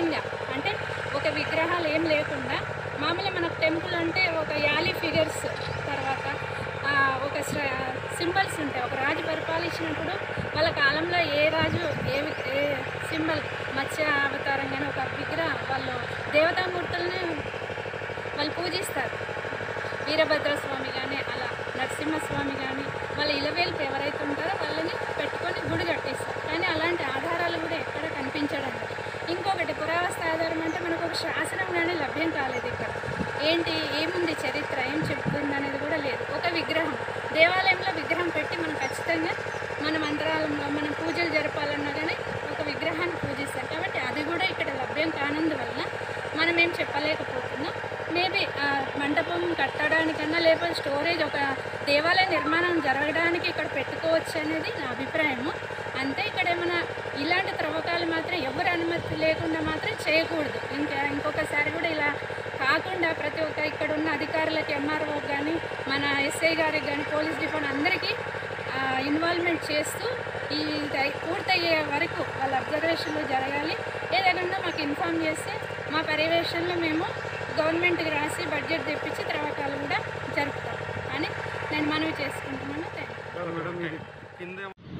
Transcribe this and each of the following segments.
ప్లెయిన్గా అంటే ఒక విగ్రహాలు ఏం లేకుండా మామూలుగా మనకు టెంపుల్ అంటే ఒక యాలీ ఫిగర్స్ తర్వాత ఆ, ఒక సింబల్స్ ఉంటాయి ఒక రాజు పరిపాలించినప్పుడు వాళ్ళ కాలంలో ఏ రాజు ఏ వి- ఏ సింబల్ మత్స్య అవతారం కానీ ఒక విగ్రహం వాళ్ళు దేవతామూర్తుల్ని వాళ్ళు పూజిస్తారు వీరభద్ర స్వామి కానీ అలా నరసింహస్వామి కానీ వాళ్ళ ఇలవేలుపు ఎవరైతే ఉంటారో వాళ్ళని పెట్టుకొని గుడి కట్టేస్తారు కానీ అలాంటి ఆధారాలు కూడా ఎక్కడ కనిపించడం లేదు ఇంకొకటి పురావస్తు ఆధారం అంటే మనకు ఒక శాసనం కానీ లభ్యం కాలేదు ఇక్కడ ఏంటి ఏముంది చరిత్ర ఏం చెప్తుంది అనేది కూడా లేదు ఒక విగ్రహం దేవాలయంలో విగ్రహం పెట్టి మనం ఖచ్చితంగా మన మంత్రాలంలో మనం పూజలు జరపాలన్నా కానీ ఒక విగ్రహాన్ని పూజిస్తాం కాబట్టి అది కూడా ఇక్కడ లభ్యం కానందువలన మనం ఏం చెప్పలేకపోతున్నాం మేబీ మండపం కట్టడానికన్నా లేకపోతే స్టోరేజ్ ఒక దేవాలయ నిర్మాణం జరగడానికి ఇక్కడ పెట్టుకోవచ్చు అనేది నా అభిప్రాయము అంతే ఇక్కడ ఏమైనా ఇలాంటి త్రవ్వకాలు మాత్రం ఎవరు అనుమతి లేకుండా మాత్రం చేయకూడదు ఇంకా ఇంకొకసారి కూడా ఇలా కాకుండా ప్రతి ఒక్క ఇక్కడ ఉన్న అధికారులకి ఎంఆర్ఓ కానీ మన ఎస్ఐ గారికి కానీ పోలీస్ డిపార్ట్మెంట్ అందరికీ ఇన్వాల్వ్మెంట్ చేస్తూ ఈ దై- పూర్తయ్యే వరకు వాళ్ళ అబ్జర్వేషన్లు జరగాలి ఏదైనా మాకు ఇన్ఫామ్ చేస్తే మా పర్యవేక్షణలో మేము గవర్నమెంట్కి రాసి బడ్జెట్ తెప్పించి త్రవ్వకాలు కూడా జరుపుతాం అని నేను మనవి చేసుకుంటున్నాను థ్యాంక్ మేడం ఇది కింద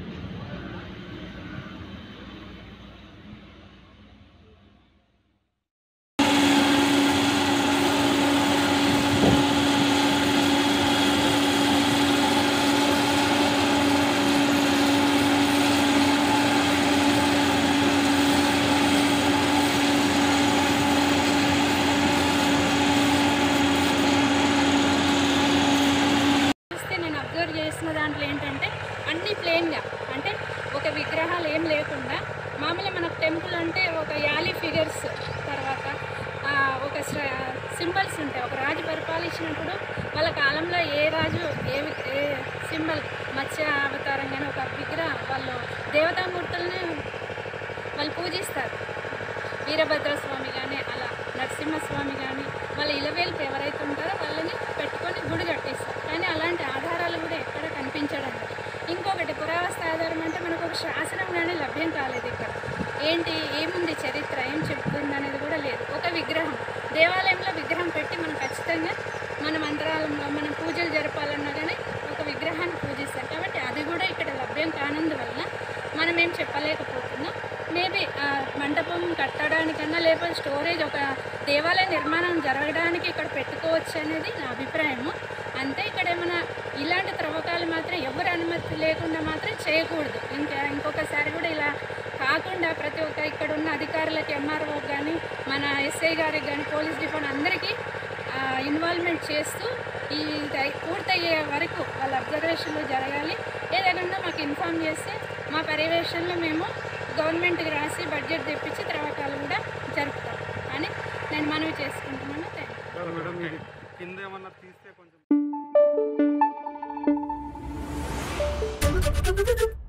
చూస్తే నేను అబ్జర్వ్ చేసిన దాంట్లో ఏంటంటే అన్ని ప్లెయిన్గా అంటే ఒక విగ్రహాలు ఏం లేకుండా మామూలుగా మనకు టెంపుల్ అంటే ఒక యాలీ ఫిగర్స్ తర్వాత ఆ, ఒక సింబల్స్ ఉంటాయి ఒక రాజు పరిపాలించినప్పుడు వాళ్ళ కాలంలో ఏ రాజు ఏ వి- ఏ సింబల్ మత్స్య అవతారం కానీ ఒక విగ్రహం వాళ్ళు దేవతామూర్తుల్ని వాళ్ళు పూజిస్తారు వీరభద్ర స్వామి కానీ అలా నరసింహస్వామి కానీ వాళ్ళ ఇలవేలుపు ఎవరైతే ఉంటారో వాళ్ళని పెట్టుకొని గుడి కట్టేస్తారు కానీ అలాంటి ఆధారాలు కూడా ఎక్కడ కనిపించడం లేదు ఇంకొకటి పురావస్తు ఆధారం అంటే మనకు ఒక శాసనం కానీ లభ్యం కాలేదు ఇక్కడ ఏంటి ఏముంది చరిత్ర ఏం చెప్తుంది అనేది కూడా లేదు ఒక విగ్రహం దేవాలయంలో విగ్రహం పెట్టి మనం ఖచ్చితంగా మన మంత్రాలంలో మనం పూజలు జరపాలన్నా కానీ ఒక విగ్రహాన్ని పూజిస్తాం కాబట్టి అది కూడా ఇక్కడ లభ్యం కానందువలన మనం ఏం చెప్పలేకపోతున్నాం మేబీ మండపం కట్టడానికన్నా లేకపోతే స్టోరేజ్ ఒక దేవాలయ నిర్మాణం జరగడానికి ఇక్కడ పెట్టుకోవచ్చు అనేది నా అభిప్రాయము అంతే ఇక్కడ ఏమైనా ఇలాంటి త్రవ్వకాలు మాత్రం ఎవరు అనుమతి లేకుండా మాత్రం చేయకూడదు ఇంకా ఇంకొకసారి కూడా ఇలా కాకుండా ప్రతి ఒక్క ఇక్కడ ఉన్న అధికారులకి ఎంఆర్ఓ కానీ మన ఎస్ఐ గారికి కానీ పోలీస్ డిపార్ట్మెంట్ అందరికీ ఇన్వాల్వ్మెంట్ చేస్తూ ఈ దై- పూర్తయ్యే వరకు వాళ్ళ అబ్జర్వేషన్లు జరగాలి ఏదైనా మాకు ఇన్ఫామ్ చేస్తే మా పర్యవేక్షణలో మేము గవర్నమెంట్కి రాసి బడ్జెట్ తెప్పించి త్రవ్వకాలు కూడా జరుపుతాం అని నేను మనవి చేసుకుంటున్నాను థ్యాంక్ మేడం ఇది కింద ఏమన్నా తీస్తే కొంచెం